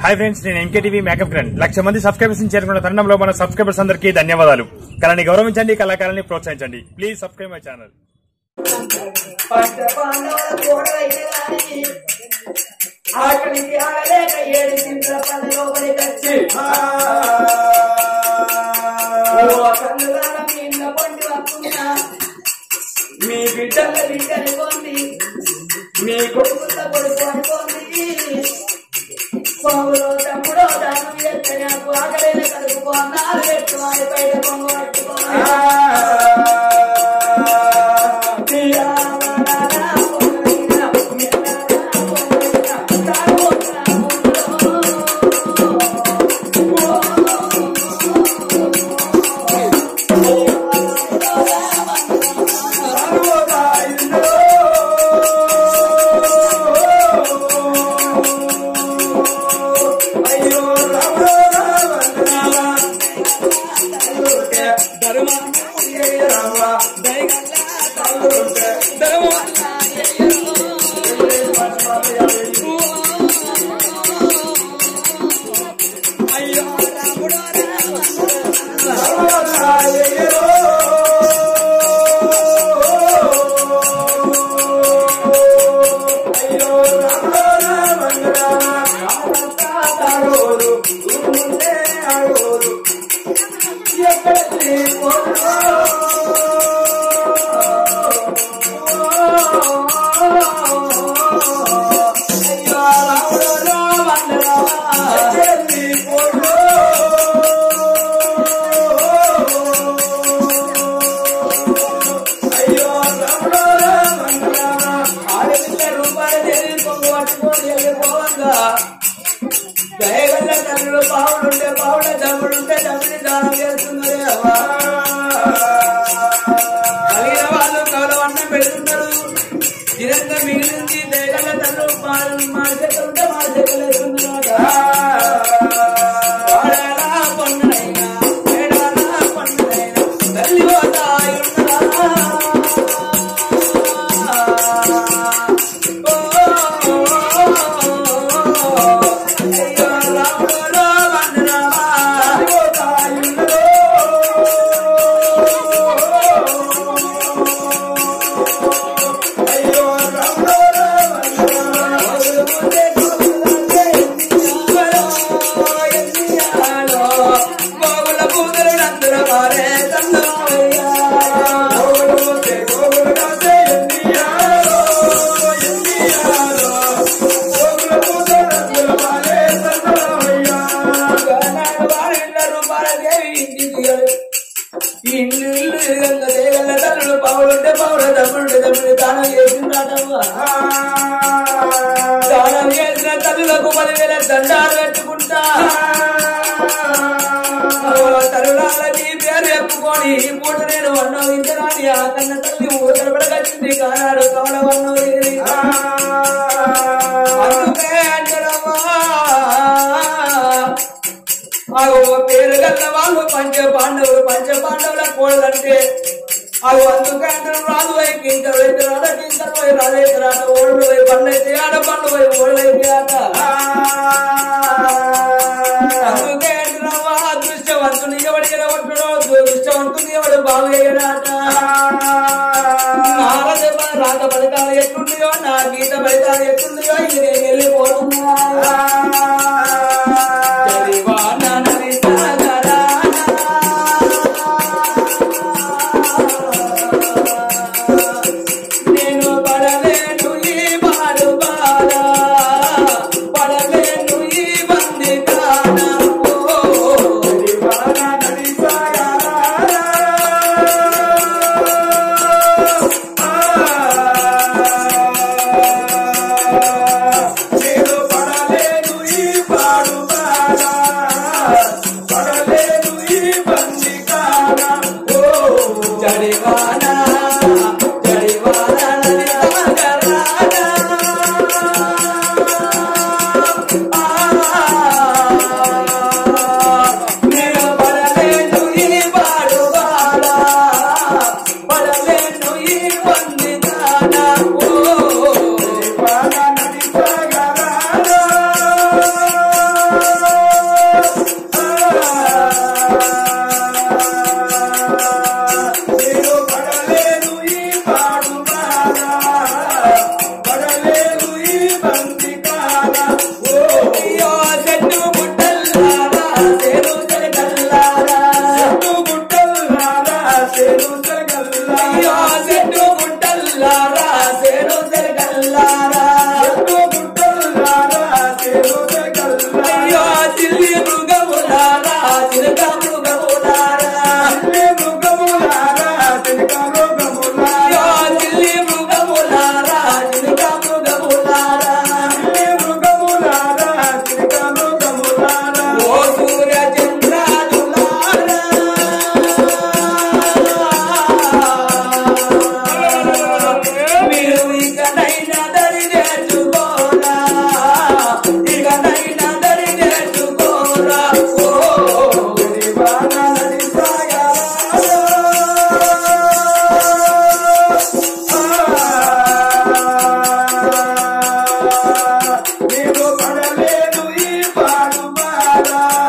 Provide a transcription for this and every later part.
Hi friends నేను MKTV makeup grand lakh మంది subscribers చేరుకున్న తరుణంలో మన సబ్స్క్రైబర్స్ అందరికీ ధన్యవాదాలు కళని గౌరవించండి కళాకారాన్ని ప్రోత్సహించండి ప్లీజ్ సబ్స్క్రైబ్ మై ఛానల్ పంచ పాండవుల కోడలైతే గాని ఆకలికి ఆగలేక ఏడు చింతల పని లోపలికి వచ్చి ఓ కన్నులాల మీ ఇళ్ళ పండి వస్తున్నా మీ బిడ్డల బిడ్డని పొంది మీ కొడుకుల కొడుకు అనుకోండి పావులో తమ్ముడో దానం చేస్తే నాకు ఆకలేని కలుపుకో అన్నారు పెట్టుకోవాలి బయట పొంగు పట్టుకోవాలి దయగల్ల తల్లులు బావులుంటే బావుల దమ్ముడుంటే దమ్ముని దానం చేస్తున్నారు అవ్వా. కలిగిన వాళ్ళు కవలవన్నం పెడుతున్నారు దినంగా మిగిలింది దయగల్ల తల్లు మా చెక్కలు ఉంటే మా చెక్కలు వేస్తున్నారు వాడాలా పొన్నునైనా, వేడాలా పొన్నునైనా, తల్లి ఓ తాయున్నదా? ఓ, ఓ, ఓ, అయ్యో రాముడో వందనామా, ఓ తాయున్నదో. అయ్యో రాముడో వందనామా, ముందే చూస్తుంటే ఎన్నియాలో, ఎన్నియాలో, గోగుల పూదలు నందుల వారే తందమయ్యా. గోగుల పూతే గోగుల కాసే ఎన్నియాలో, ఎన్నియాలో, గోగుల పూదలు నందుల వారే తందమయ్యా. గానాడు వారిళ్ళ రూపాల దేవి ఇంటికి ఇల్లు ఇల్లు ఇరుగంగ దేగల్ల తల్లుడు పావులుంటే పావుల తమ్ముడు తమ్ముడు దానం చేసిందాటమ్మా దానం చేసిన తల్లులకు పదివేల దండాలు పెట్టుకుంటా తరుణాల నీ పేరు చెప్పుకొని ఈ పూట నేను అన్నవించరాని ఆ కన్న తల్లి ఊరు పడగచ్చింది కానాడు కవల వన్నవి అందుకే అంటడమ్మా అగో పేరు గల్ల వాళ్ళు పంచ పాండవులు పంచ పాండవుల కోళ్ళంటే అవి అందుకంటే రాదు వై కింకర్ అయితే రాడ కింకర్ పోయి రాదైతే రాట ఓళ్ళు పోయి పండైతే ఆడ పండు పోయి ఓళ్ళైతే ఆట అందుకే అంటున్నావా అదృష్టవంతుని ఎవడు ఎడగొట్టడో దురదృష్టవంతుని ఎవడు బాగు చేయడాట నారద రాత ఫలితాలు ఎట్లుంటాయో నా గీత ఫలితాలు ఎట్లుంటాయో ఇది నేను వెళ్ళిపోతున్నా జరివానని సాగరానా. నేను పడలేను ఈ బాడు బాధ పడలేను ఈ బంది కాన ఓ జరివానని సాగరానా. నేను పడలేను ఈ నేను పడలేను ఈ పాడు బాధ పడలేను ఈ బంది కాల ఓ అయ్యో చెట్టు గుట్టల్లారా సేను చెరగల్లారా చెట్టు గుట్టల్లారా సేను చెరగల్లారా అయ్యో చెట్టు గుట్టల్లారా సేను చెరగల్లారా చెట్టు గుట్టల్లారా సేను చెరగల్లారా అయ్యో చిల్లి మృగములారా చిలక మృగములారా చిల్లి మృగములారా చిలక మృగములారా చిల్లి మృగములారా చిలక మృగములారా చిల్లి మృగములారా చిలక మృగములారా ఓ సూర్య చంద్రాలులారా మీరు ఇకనైనా దరి నేర్చుకోరా ఇకనైనా దరి నేర్చుకోరా ఓ దివాన నది నేను పడలేను ఈ పాడు బాధ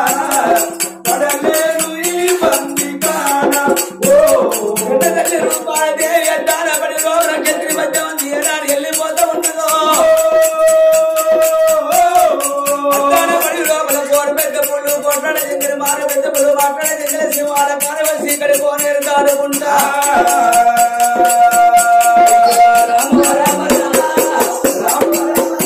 పడలేను ఈ బంది కాడ ఓ ఎన్నదల్లి రూపాయదే ఎద్దాన పడి రోగం చెత్రి మధ్య ఉంది ఏనాడు వెళ్ళిపోతూ ఉన్నదో అద్దాన పడి లోపల కోడి పెద్ద పుళ్ళు కొట్టడ చెందిన మాన పెద్ద పుళ్ళు మాట్లాడ చెందిన సింహాల కానవలసి ఇక్కడ కోనేరు దాడుకుంటా రామ రామ రామ రామ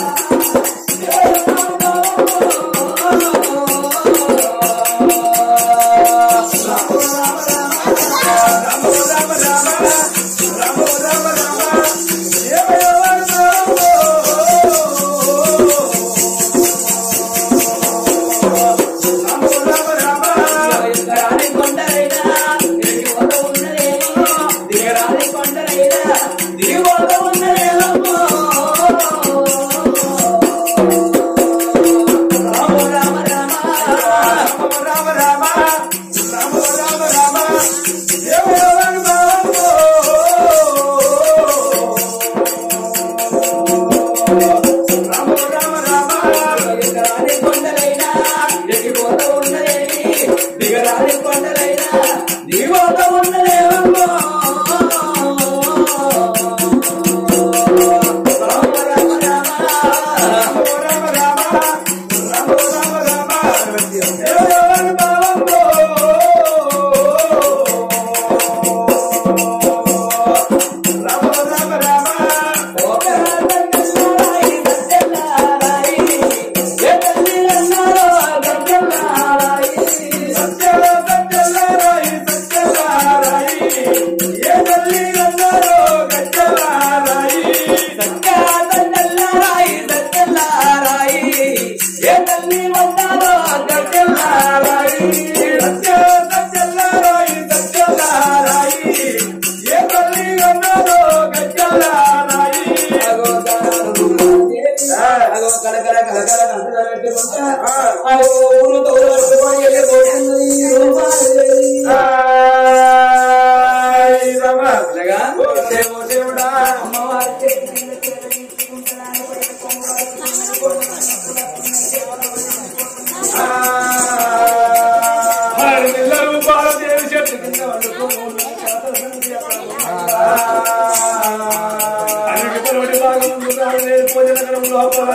దిగరాని కొండలైనా నీ వద్ద ఉన్నదేమో రామ రామ రామ రామ రామ రామ రామ రామ రామ దేవదేవన్ బావమ్మో రామ రామ రామ ఒక రంగన్నారాయి సత్యనారాయి ఏ తల్లి అన్నారో గంగన్నారాయి సత్యల సత్యనారాయి సత్యనారాయి ఏ తల్లి అన్నారో గంగన్నారాయి సత్య సత్యనారాయి సత్యనారాయి ఏ తల్లి అన్నారో గంగన్నారాయి సత్య సత్యనారాయి సత్యనారాయి ఏ తల్లి అన్నారో గంగన్నారాయి అగో అగో కలకల కలకల కంటుగా పెట్టుకుంటా అగో ఊరు తోడు పట్టుకొని వెళ్ళిపోతుంది ఇలాగా దేవుడు దేవుడా అమ్మవారి రూపాల దేవి చెట్టు కింద వండుకోమూడు అందుకే పొరవడి భాగం భోజనగరం లోపల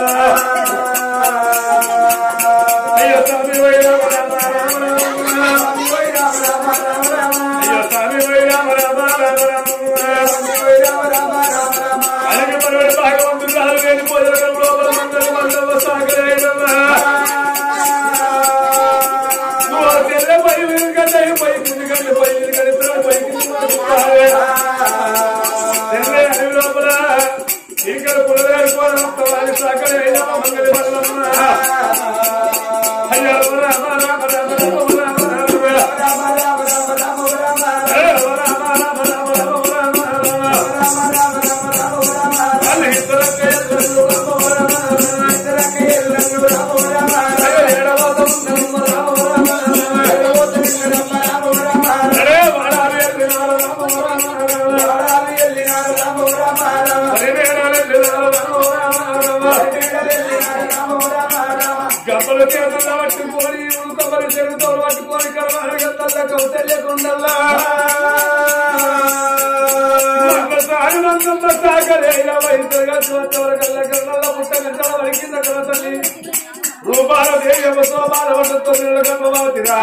అయ్యో స్వామి వై రామ రామ రామ రామ స్వామి వై రామ రామ రామ రామ అయ్యో స్వామి వై రామ రామ రామ రామ స్వామి వై రామ రామ రామ రామ అలాగే పొరవడి భాగం రాజు భోజనగరం లోపల మందరి మండవ సాగరేయమ్మ తెల్ల పై గంట పై కింది గంట పై గంట పై కింది తెల్ల అడవి లోపల ఇక్కడ పులగారి సాకరే మంగళ అయ్యో రామ రామ నల్ల పట్టుకొని ఉడకబరి చెరుతో పట్టుకొని కలవారిగా తల్ల కౌతల్యకుండల్లా సాగు రంగంలో సాగలేల వయసుగా చూడవరకల్ల కళ్ళ పుట్టగంటల వరకింద కల తల్లి రూపాల దేవి సోమాల వంటతో గర్భవతిరా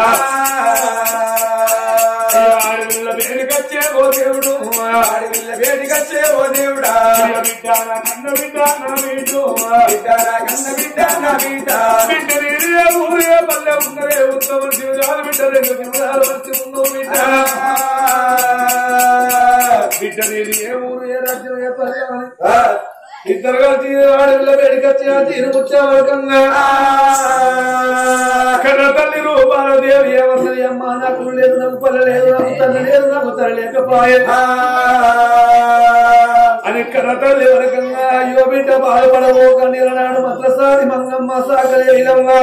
ఆడవిల్ల వేడికచ్చే ఓ దేవుడు ఆడవిల్ల వేడికచ్చే ఓ దేవుడా బిడ్డ నా కన్న బిడ్డ నా బిడ్డు బిడ్డ నా కన్న బిడ్డ నా బిడ్డ బిడ్డ నీరే ఊరే పల్లె ఉన్నరే ఉత్తమ శివజాలు బిడ్డ రెండు శివజాలు వచ్చి ఉందో బిడ్డ బిడ్డ నీరు ఏ ఊరు ఏ రాజ్యం ఏ పల్లె అని. ఇద్దరు కలిసి ఆడపిల్ల వేడికచ్చి ఆ తీరు ముచ్చావర్గంగా కన్న తల్లి రూపాల దేవి ఏమన్నది అమ్మా నాకు లేదు నాకు పల్లె లేదు నాకు తల్లి లేదు నాకు తల్లి లేకపోయే అని కన్న తల్లి వరకంగా అయ్యో బిడ్డ బాధపడవో కన్నీల నాడు మద్రసారి మంగమ్మ సాగలే ఇలమ్మ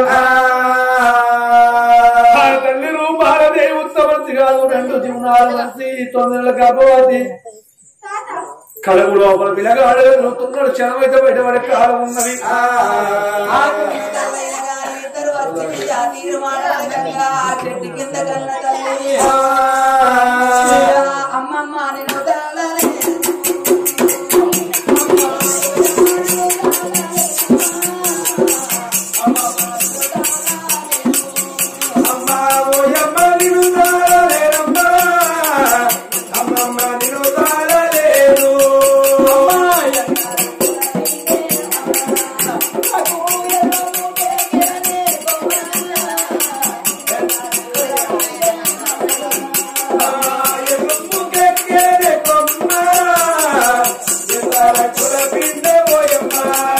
ఆ తల్లి రూపాల దేవి ఉత్తమర్తి కాదు రెండు జీవనాలు మంచి తొమ్మిది గర్భవతి కడుపు లోపల పిల్లగాడు నొత్తున్నాడు క్షణమైతే బయటపడే కాలం ఉన్నది ఇద్దరు వచ్చి ఆ తీరు మాట్లాడకంగా ఆ చెట్టు కింద కన్న తల్లి అమ్మమ్మ నేను వదలాలి. అమ్మా ఓయమ్మ నిన్ను తాళలేరమ్మా అమ్మమ్మ నిన్ను తాళలేరు ఎలుపుకెక్కేదే కొమ్మ ఎల్లర కుల పిండ ఓయమ్మ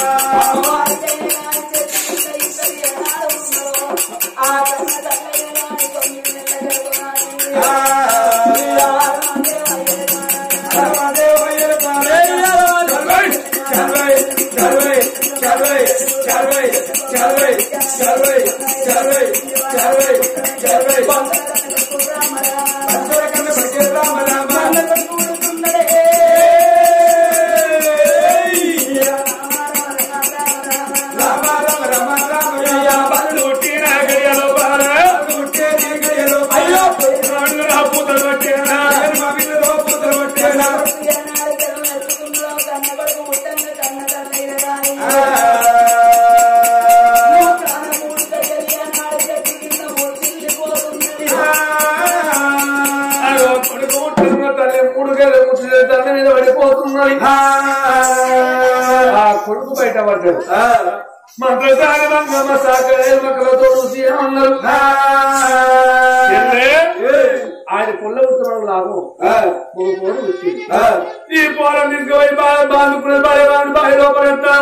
ఆ కొడుకు బయట పడ్డాడు మంత్రసారి రంగమ్మ సాకలే మక్కలతో చూసి ఏమన్నారు చెల్లె, ఆయన పొల్ల ఉత్తరం లాభం ఒక పోరు వచ్చింది ఈ పోరం తీసుకుపోయి బాగా బాదుకునే బాగా వాడిని బాగా లోపడేస్తాం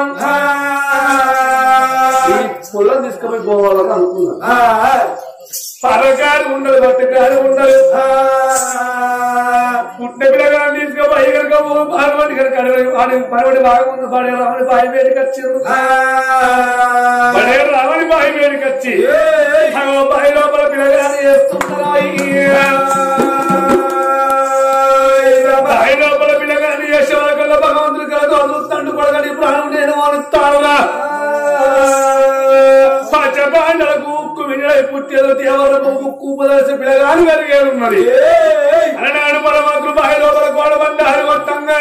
ఈ పొలం తీసుకుపోయి పోవాలని అనుకున్నా పరకారు ఉండదు బట్టకారు ఉండదు పుట్టిన పిల్లగాని తీసుకుపోయి కనుక పార్వతి కనుక వాడి పరవడి బాగా ఉంది పడే రావని బాయి మీదకి వచ్చారు పడే రావని బాయి మీదకి వచ్చి అగో బాయి లోపల పిల్లగాని వేస్తున్నారా బాయి లోపల పిల్లగాని చేసే వాళ్ళకల్లా భగవంతుడు కాదు అదురుతండు పడగని ప్రాణం నేను అనుస్తానుగా పచ్చబాండలకు ఉక్కు వినై పుట్టేదో దేవరకు ఉక్కు ఉపదేశ పిల్లగాని కలిగే ఉన్నది అలనాడు పరమాత్మ బాయి లోపల గోడబండారు కొట్టంగా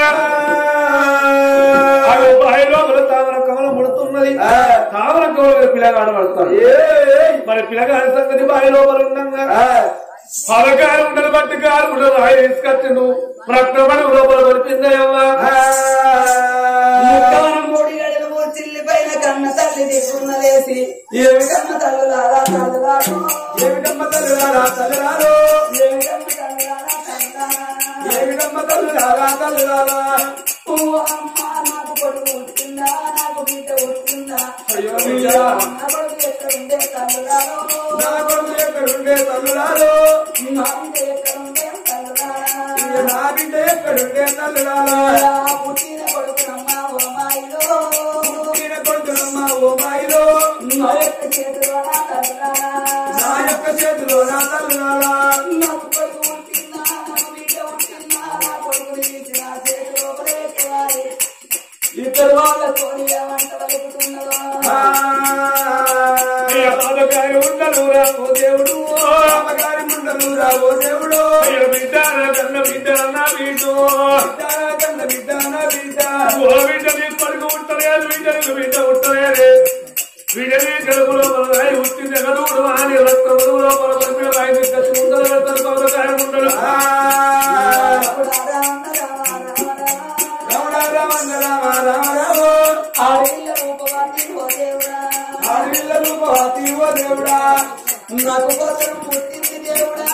అవి బాయి లోపల తామర కమలం ముడుతున్నది తామర కమల పిల్లగాడు పడతాడు మరి పిల్లగాడి సంగతి బాయి లోపల ఉండంగా పలకారు ఉండదు బట్టి కారు ఉండదు రాయి తీసుకొచ్చిండు రక్తమని లోపల దొరికిందయ్యవ్వా ముక్కవనం మూడి గడలు మూర్చిల్లి పైన కన్న తల్లి దిక్కున్నదేసి ఏమి కన్న తల్లులారా తల్లులారు ఏమిటమ్మ తల్లులారా తల్లులారు ఏమి కన్న తల్లులారా తల్లులారా ఏమిటమ్మ తల్లులారా తల్లులారా ఓ అమ్మ నాకు కొడుకు పుట్టిందా నాకు బిడ్డ పుట్టిందా అయ్యో బిడ్డా. నా కొడుకు ఎక్కడుండే తల్లులారు నా కొడుకు ఎక్కడుండే తల్లులారు నా బిడ్డ ఎక్కడుండే తల్లులారా ఇక నా బిడ్డ ఎక్కడుండే తల్లులారా పుట్టిన కొడుకునమ్మ ఓ మాయిలో పుట్టిన కొడుకునమ్మ ఓ మాయిలో నా యొక్క చేతులోనా తల్లులారా నా యొక్క చేతిలో నా తల్లులారా నాకు కొడుకు పుట్టిందా నాకు బిడ్డ పుట్టిందా నా కొడుకు తీసి నా చేతిలో పడేసేవారి ఇద్దరు వాళ్ళ కోరి వంట వలుకుతున్నదో ఆ, బాధ అమ్మగారి ఉండలు రావు దేవుడు అమ్మగారి ముండలు రావో దేవుడు అయ్యో బిడ్డ నా కన్న బిడ్డ నా బిడ్డు బిడ్డ కన్న బిడ్డ నా బిడ్డ ఓ బిడ్డ నీ కొడుకు ఉట్టలేదు బిడ్డ నీకు బిడ్డ ఉట్టలేదు బిడ్డ నీ కడుపులో మన రాయి ఉట్టింది కడుపుడు అని రక్తములు లోపల పంపిన రాయి కసి ఉండలు పెడతారు కొబ్బరికాయ ఉండలు రమణ రమణ రామ రామ రామో ఆడిల్ల రూపవాది ఓ దేవుడా ఆడిల్ల రూపవతి ఓ దేవుడా నాకు కోసం పుట్టింది దేవుడా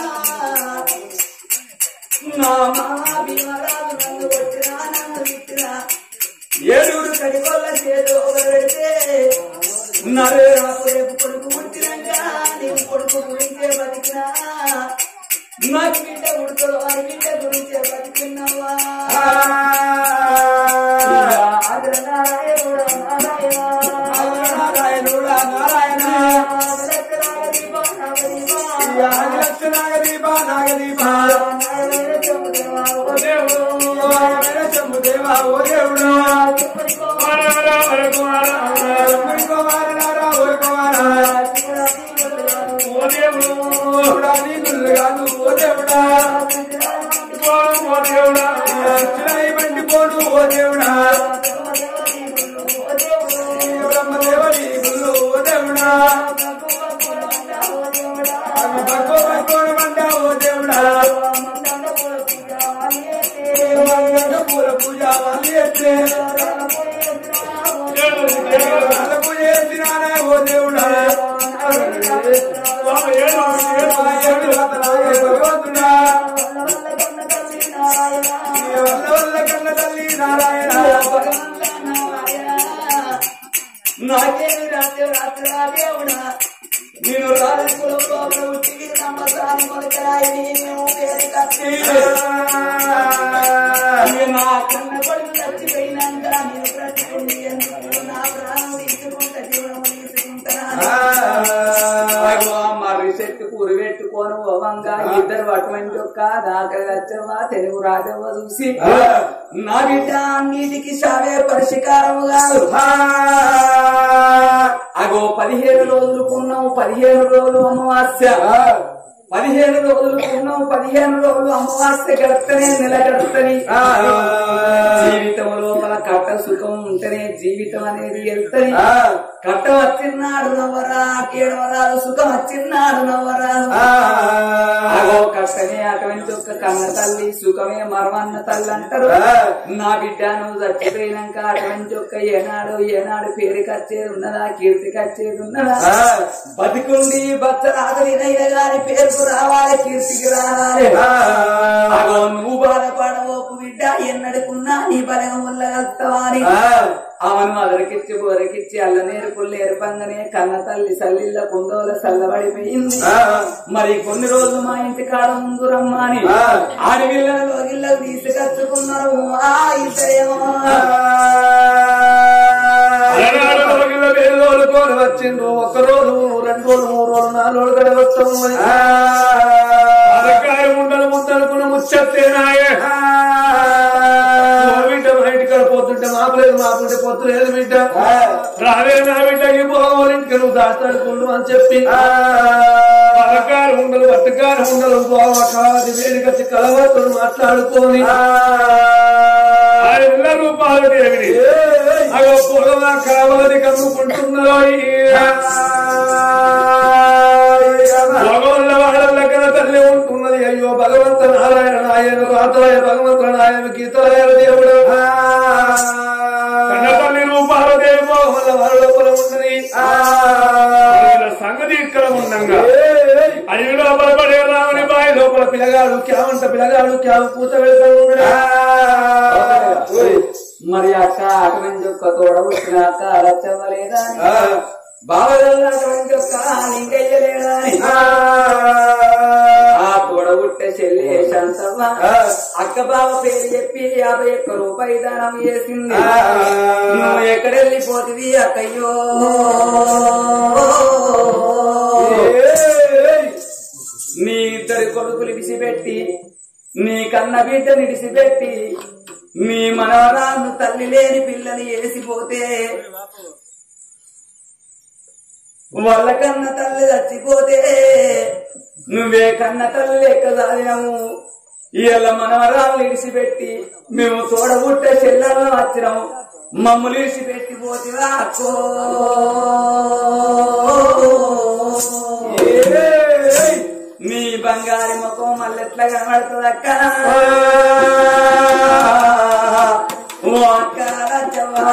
నా మహా భీమరాజు నన్ను కొట్టినా నన్ను విట్టినా ఏడుగురు కడిగొల్ల చేతి పెడితే నరే నాకు రేపు కొడుకు పుట్టినాక నీకు కొడుకు గురించే బతికినా నాకు బిడ్డ ఉడతలు వారి బిడ్డ గురించే బతికినావా ఆదర నారాయణ నారాయణ నారాయణుడా నారాయణ నాగరత్నాగ దీప నాగదీప ఆదిలక్ష నాగదీప నాగదీప నారాయణ చంద్రదేవా ఓ దేవుడు నారాయణ శంభు దేవా ఓ దేవుడా దేవుడికో వర వర వర కుమార రమణి కుమార నారా ఓ కుమార ఓ దేవుడు దేవుడా నీ గుళ్ళు కాదు ఓ దేవుడా ఓ దేవుడా చిరాయి బండి పోడు ఓ దేవుడా బ్రహ్మదేవ నీ గుళ్ళు ఓ దేవుడా ఆమె భగవ భగవన మండ ఓ దేవుడా మంగళ పూల పూజ వాళ్ళు ఎత్తే దేవుడు దేవుడు వాళ్ళ పూజ చేసినానే ఓ దేవుడా స్వామి ఏడు ఏడు రతనాయ భగవంతుడా నీ వల్ల వల్ల కన్న తల్లి నారాయణ నాకేమి రాత్రి రాత్రి దేవుడా నేను రాజకులంలో ఉట్టికి నమ్మకాన్ని మొదలరాయి నేను పేరు కట్టి నా కన్న కొడుకు చచ్చిపోయినాక నేను బ్రతికుండి ఎందుకు నా ప్రాణం తీసుకుంటా జీవనం తీసుకుంటానా మర్రి చెట్టు కూరి పెట్టుకొని ఓవంగా ఇద్దరు అటువంటి ఒక్క దాకా వచ్చవా తెలుగు రాజవ్వ చూసి నా బిడ్డ అన్నిటికి సావే పరిష్కారము కాదు అగో పదిహేను రోజులు కొన్నాము పదిహేను రోజులు అమావాస్య పదిహేను రోజులు కొన్నాము పదిహేను రోజులు అమావాస్య గడపనే నెల గడపని జీవితం లోపల కట్ట సుఖం ఉంటేనే జీవితం అనేది వెళ్తని కట్ట వచ్చిన్నాడు నవ్వరా కేడవరాలు సుఖం వచ్చిన్నాడు నవ్వరాలు అగో కట్టనే అటువంటి ఒక్క కన్న తల్లి సుఖమే మరమన్న తల్లి అంటారు నా బిడ్డ నువ్వు చచ్చిపోయినాక అటువంటి ఒక్క ఏనాడు ఏనాడు పేరుకి వచ్చేది ఉన్నదా కీర్తికి వచ్చేది ఉన్నదా బతికుండి బచ్చరాగలి నైన గారి పేరుకు రావాలి కీర్తికి రావాలి అగో నువ్వు బాధపడవోకు బిడ్డ ఎన్నడుకున్నా నీ బలగం వల్ల కలుస్తావని అవను అదరికిచ్చి బోరకిచ్చి అల్ల నేర్పుల్లు ఏర్పంగానే కన్న తల్లి సల్లిళ్ళ కుండోల చల్లబడిపోయింది మరి కొన్ని రోజులు మా ఇంటి కాడ ముందు రమ్మని ఆడవిళ్ళలో గిళ్ళకు తీసుకొచ్చుకున్నారు ఆ ఇద్దరేమో అలనాడు రోజుల పేరు తోలుకొని వచ్చిండు ఒక్క రోజు రెండు రోజులు మూడు రోజులు నాలుగు రోజులు గడి వస్తాము అరకాయ ఉండలు ముందనుకున్న ముచ్చత్తేనాయే ఓ బిడ్డ బయటికి పోతుంటే మాపలేదు మాపుంటే పొత్తు లేదు బిడ్డ రావే నా బిడ్డకి పోవాలి ఇంక నువ్వు దాస్తాడుకుండు అని చెప్పి అరకాయ ఉండలు పట్టుకాయ ఉండలు పోవాలి వేడికొచ్చి కలవతో మాట్లాడుకొని ఆయన రూపాయలు దేవిని అగో పొగలా కావాలి కమ్ముకుంటున్నారో భగవల్ల వాళ్ళ కన తల్లి ఉంటున్నది అయ్యో భగవంత నారాయణ నాయన రాతరాయ భగవంత నాయన గీతరాయ దేవుడు కన్న తల్లి రూపాల దేవి భగవల్ల వాళ్ళ లోపల ఉన్నది వీళ్ళ సంగతి ఇక్కడ ఉండంగా అయ్యి లోపల పడే రావని బాయి లోపల పిల్లగాడు క్యావంట పిల్లగాడు క్యావ పూత వెళ్తాడు మరి అక్క అటువంటి ఒక్క తోడ పుట్టిన అక్క రచ్చవలేదా బావగల్ల అటువంటి ఒక్క లింగయ్యలేదా ఆ తోడ పుట్టే చెల్లి శాంతవ్వ అక్క బావ పేరు చెప్పి యాభై ఒక్క రూపాయి దానం చేసింది నువ్వు ఎక్కడెళ్ళిపోతుంది అక్కయ్యో నీ ఇద్దరి కొడుకులు విడిచిపెట్టి నీ కన్న బిడ్డ నిడిసిపెట్టి నీ మనవరాలను తల్లి లేని పిల్లని వేసిపోతే వాళ్ళ కన్న తల్లి చచ్చిపోతే నువ్వే కన్న తల్లి లెక్క సాధినము ఇవాళ మనవరాలు ఇడిసిపెట్టి మేము తోడబుట్టే చెల్లెలను వచ్చినాము మమ్మల్ని ఇడిసిపెట్టి పోతివా అక్కో ఏయ్! నీ బంగారి ముఖం మళ్ళెట్లా కనబడుతుంది అక్క ఓ అక్క రాజవ్వా.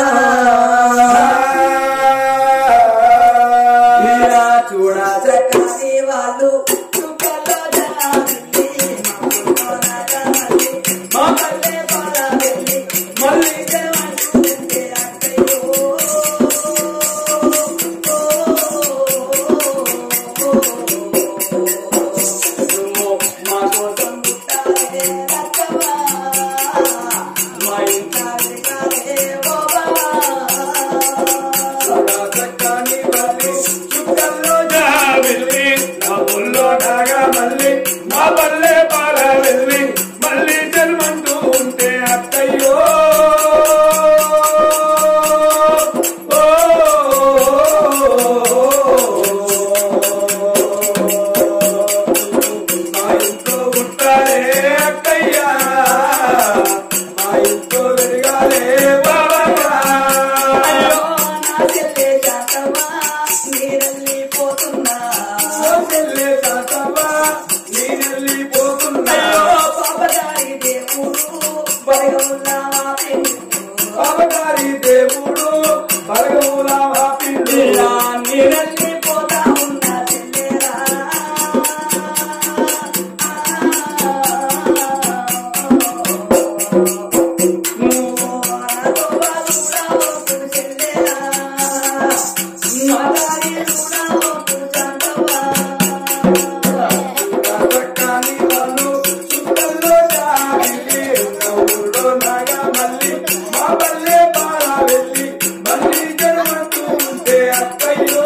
ఇలా చూడా చక్కని వాళ్ళు చుక్కల్లో జనాన్ని మమ్మల్ని నాగమల్లి, మా పల్లె పాలవెల్లి, మళ్ళీ జనమంటుంటే అక్కయ్యో. నువ్వు మా కోసం పుట్టాలే రక్కవా, మా ఇంటాలే కాలే ఓ బావా. చక్కని మల్లి చుక్కల్లో జాబిల్లి నా పుల్లో నాగా మల్లి మా పల్లె పాల వెళ్ళి మళ్ళీ జన్మంటూ ఉంటే అత్తయ్యో ఓ, మా ఇంట్లో ఉంటారే అక్కయ్యా మా ఇంట్లో వెరగాలే బాబా అయ్యో నా చెల్లె శాతమా నీరల్లి పోతున్నా చెల్లె తాతవ్వ, నేనెళ్ళిపోతున్నా. అయ్యో పాపదారి దేవుడు బడగమున్నావా పెండు బావగారి దేవుడు బలగముల వాపిండు. ఇలా నీరల్లి పోతా ఉన్నా చెల్లెరా నువ్వు నాతో బాగున్నావో చెల్లెరా మా దారి చూడావో చందవా చక్కని వాళ్ళు చుక్కల్లో జాబిల్లి, నవ్వుల్లో నాగా మల్లి, మా పల్లె పాల వెళ్ళి, మళ్ళీ జన్మంటూ ఉంటే అక్కయ్యో.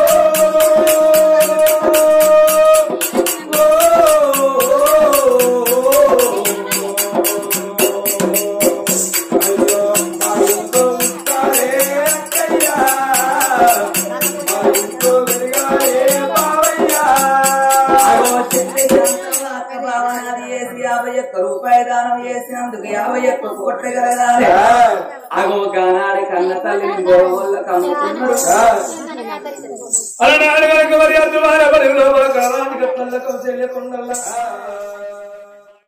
అయ్యో, మా ఇంట్లో ఉంటారే అక్కయ్యా, మా ఇంట్లో వెలగాలే బావయ్యా. అగో చెల్లి చంద్రబాబు అక్క భావనాది చేసి యాభై ఒక్క రూపాయి దానం చేసినందుకు యాభై ఒక్క కోట్ల కలగాలి అగో గానాడి కన్న తల్లిని గోవుల కమ్ముకున్నాడు అలనాడు కనుక మరి అద్దుమాన బలిలో కాలానికి కళ్ళకు చెల్లెకుండల్లా